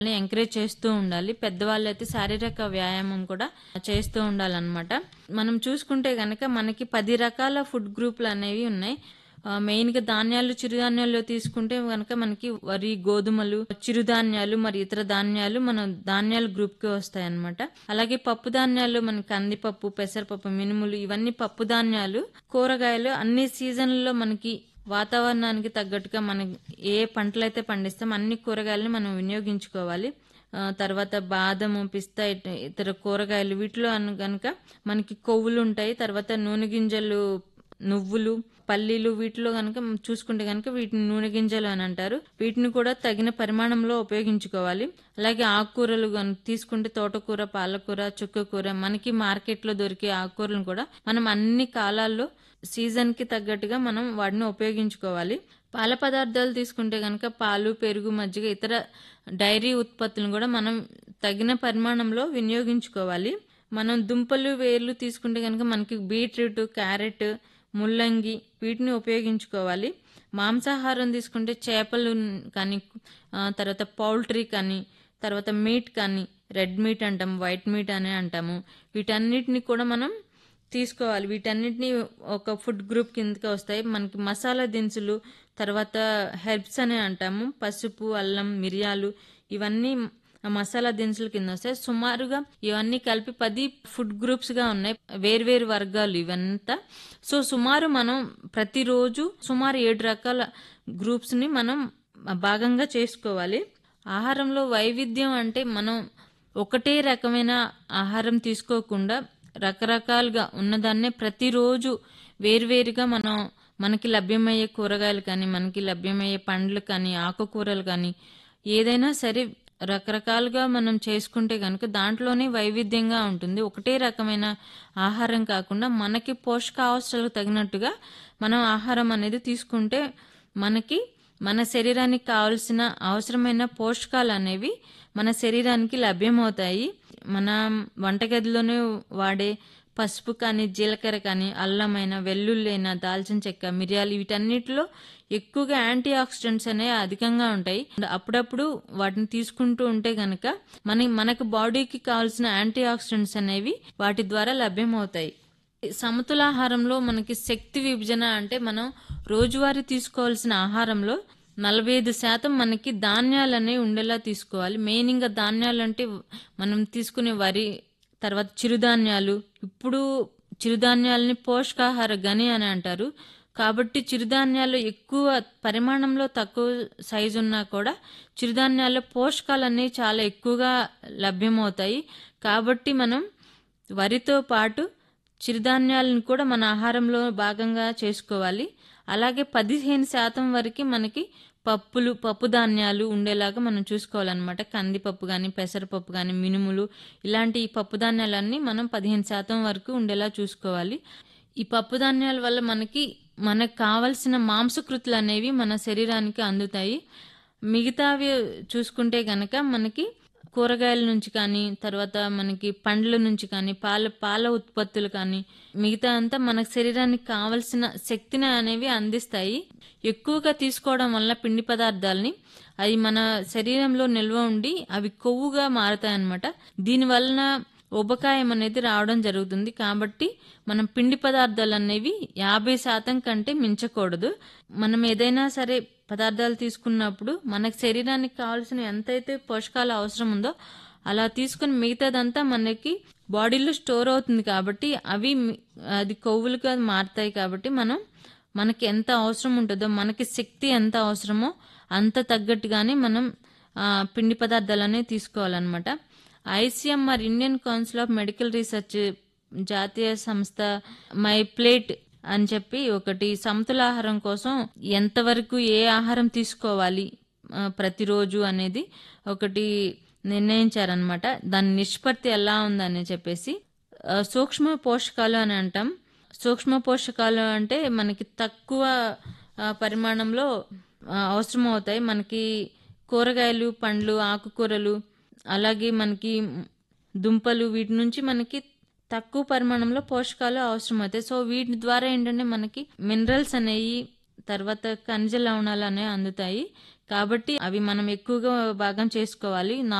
encourage చేస్తూ ఉండాలి పెద్దవాళ్ళు అయితే శారీరక వ్యాయామం కూడా చేస్తూ ఉండాలన్నమాట మనం చూసుకుంటే గనక మనకి పది రకాల ఫుడ్ గ్రూపులు అనేవి ఉన్నాయి ఆ, మెయిన్గా ధాన్యాలు చిరుధాన్యాల్లో తీసుకుంటే కనుక మనకి వరి గోధుమలు చిరుధాన్యాలు మరి ఇతర ధాన్యాలు మన ధాన్యాల గ్రూప్కి వస్తాయి అన్నమాట అలాగే పప్పు ధాన్యాలు మన కందిపప్పు పెసరపప్పు మినుములు ఇవన్నీ పప్పు ధాన్యాలు కూరగాయలు అన్ని సీజన్లలో మనకి వాతావరణానికి తగ్గట్టుగా మనం ఏ పంటలు అయితే పండిస్తాం అన్ని కూరగాయలని మనం వినియోగించుకోవాలి ఆ, తర్వాత బాదము పిస్తా ఇట- ఇతర కూరగాయలు వీటిలో అను గనుక మనకి కొవ్వులు ఉంటాయి తర్వాత నూనె గింజలు నువ్వులు పల్లీలు వీటిలో కనుక చూసుకుంటే కనుక వీటిని నూనె గింజలు అని అంటారు వీటిని కూడా తగిన పరిమాణంలో ఉపయోగించుకోవాలి అలాగే ఆకుకూరలు గనుక తీసుకుంటే తోటకూర పాలకూర చుక్కకూర మనకి మార్కెట్లో దొరికే ఆకుకూరలను కూడా మనం అన్ని కాలాల్లో సీజన్ కి తగ్గట్టుగా మనం వాటిని ఉపయోగించుకోవాలి పాల పదార్థాలు తీసుకుంటే కనుక పాలు పెరుగు మజ్జిగ ఇతర డైరీ ఉత్పత్తులను కూడా మనం తగిన పరిమాణంలో వినియోగించుకోవాలి మనం దుంపలు వేర్లు తీసుకుంటే కనుక మనకి బీట్రూట్ క్యారెట్ ముల్లంగి వీటిని ఉపయోగించుకోవాలి మాంసాహారం తీసుకుంటే చేపలు కానీ ఆ, తర్వాత పౌల్ట్రీ కానీ తర్వాత మీట్ కానీ రెడ్ మీట్ అంటాం వైట్ మీట్ అని అంటాము వీటన్నిటిని కూడా మనం తీసుకోవాలి వీటన్నిటిని ఒక ఫుడ్ గ్రూప్ కిందకి వస్తాయి మనకి మసాలా దినుసులు తర్వాత హెర్బ్స్ అని అంటాము పసుపు అల్లం మిరియాలు ఇవన్నీ మసాలా దినుసుల కింద వస్తాయి సుమారుగా ఇవన్నీ కలిపి పది ఫుడ్ గ్రూప్స్ గా ఉన్నాయి వేర్వేరు వర్గాలు ఇవంతా సో సుమారు మనం ప్రతిరోజు సుమారు ఏడు రకాల గ్రూప్స్ ని మనం భాగంగా చేసుకోవాలి ఆహారంలో వైవిధ్యం అంటే మనం ఒకటే రకమైన ఆహారం తీసుకోకుండా రకరకాలుగా ఉన్నదాన్నే ప్రతిరోజు వేర్వేరుగా మనం మనకి లభ్యమయ్యే కూరగాయలు కానీ మనకి లభ్యమయ్యే పండ్లు కానీ ఆకుకూరలు కానీ ఏదైనా సరే రకరకాలుగా మనం చేసుకుంటే కనుక దాంట్లోనే వైవిధ్యంగా ఉంటుంది ఒకటే రకమైన ఆహారం కాకుండా మనకి పోషకావసరాలకు తగినట్టుగా మనం ఆహారం అనేది తీసుకుంటే మనకి మన శరీరానికి కావాల్సిన అవసరమైన పోషకాలు అనేవి మన శరీరానికి లభ్యమవుతాయి మన వంటగదిలోనే వాడే పసుపు కానీ జీలకర్ర కానీ అల్లమైన వెల్లుల్లైన దాల్చిన చెక్క మిరియాలు వీటన్నిటిలో ఎక్కువగా యాంటీ ఆక్సిడెంట్స్ అనేవి అధికంగా ఉంటాయి అప్పుడప్పుడు వాటిని తీసుకుంటూ ఉంటే గనక మన మనకు బాడీకి కావాల్సిన యాంటీ ఆక్సిడెంట్స్ అనేవి వాటి ద్వారా లభ్యమవుతాయి సమతులాహారంలో మనకి శక్తి విభజన అంటే మనం రోజువారీ తీసుకోవాల్సిన ఆహారంలో నలభై ఐదు శాతం మనకి ధాన్యాలు అనేవి ఉండేలా తీసుకోవాలి మెయిన్ ఇంకా ధాన్యాలు అంటే మనం తీసుకునే వరి తర్వాత చిరుధాన్యాలు ఇప్పుడు చిరుధాన్యాలని పోషకాహార గని అని అంటారు కాబట్టి చిరుధాన్యాలు ఎక్కువ పరిమాణంలో తక్కువ సైజు ఉన్నా కూడా చిరుధాన్యాల్లో పోషకాలు అనేవి చాలా ఎక్కువగా లభ్యమవుతాయి కాబట్టి మనం వరితో పాటు చిరుధాన్యాలను కూడా మన ఆహారంలో భాగంగా చేసుకోవాలి అలాగే పదిహేను శాతం వరకు మనకి పప్పులు పప్పు ధాన్యాలు ఉండేలాగా మనం చూసుకోవాలన్నమాట కందిపప్పు కానీ పెసరపప్పు కానీ మినుములు ఇలాంటి ఈ పప్పు ధాన్యాలన్నీ మనం పదిహేను శాతం వరకు ఉండేలా చూసుకోవాలి ఈ పప్పు ధాన్యాల వల్ల మనకి మనకు కావలసిన మాంసకృతులు అనేవి మన శరీరానికి అందుతాయి మిగతావి చూసుకుంటే గనక మనకి కూరగాయల నుంచి కానీ తర్వాత మనకి పండ్ల నుంచి కానీ పాల పాల ఉత్పత్తులు కానీ మిగతా అంతా మన శరీరానికి కావలసిన శక్తిని అనేవి అందిస్తాయి ఎక్కువగా తీసుకోవడం వల్ల పిండి పదార్థాలని అవి మన శరీరంలో నిల్వ ఉండి అవి కొవ్వుగా మారుతాయి అన్నమాట దీని వలన ఉబకాయం అనేది రావడం జరుగుతుంది కాబట్టి మనం పిండి పదార్థాలు అనేవి యాభై శాతం కంటే మించకూడదు మనం ఏదైనా సరే పదార్థాలు తీసుకున్నప్పుడు మనకు శరీరానికి కావాల్సిన ఎంతైతే పోషకాలు అవసరం ఉందో అలా తీసుకుని మిగతాదంతా మనకి బాడీలో స్టోర్ అవుతుంది కాబట్టి అవి మి- అది కొవ్వులుగా మారుతాయి కాబట్టి మనం మనకి ఎంత అవసరం ఉంటుందో మనకి శక్తి ఎంత అవసరమో అంత తగ్గట్టుగానే మనం ఆ, పిండి పదార్థాలనే తీసుకోవాలన్నమాట ICMR Indian Council of Medical Research జాతీయ సంస్థ మై ప్లేట్ అని చెప్పి ఒకటి సమతులాహారం కోసం ఎంతవరకు ఏ ఆహారం తీసుకోవాలి ఆ, ప్రతిరోజు అనేది ఒకటి నిర్ణయించారనమాట దాని నిష్పత్తి ఎలా ఉందని చెప్పేసి ఆ, సూక్ష్మ పోషకాలు అని అంటాం సూక్ష్మ పోషకాలు అంటే మనకి తక్కువ ఆ, పరిమాణంలో ఆ, అవసరం అవుతాయి మనకి కూరగాయలు పండ్లు ఆకుకూరలు అలాగే మనకి దుంపలు వీటి నుంచి మనకి తక్కువ పరిమాణంలో పోషకాలు అవసరం అవుతాయి సో వీటి ద్వారా ఏంటంటే మనకి మినరల్స్ అనేవి తర్వాత ఖనిజ లవణాలు అనేవి అందుతాయి కాబట్టి అవి మనం ఎక్కువగా భాగం చేసుకోవాలి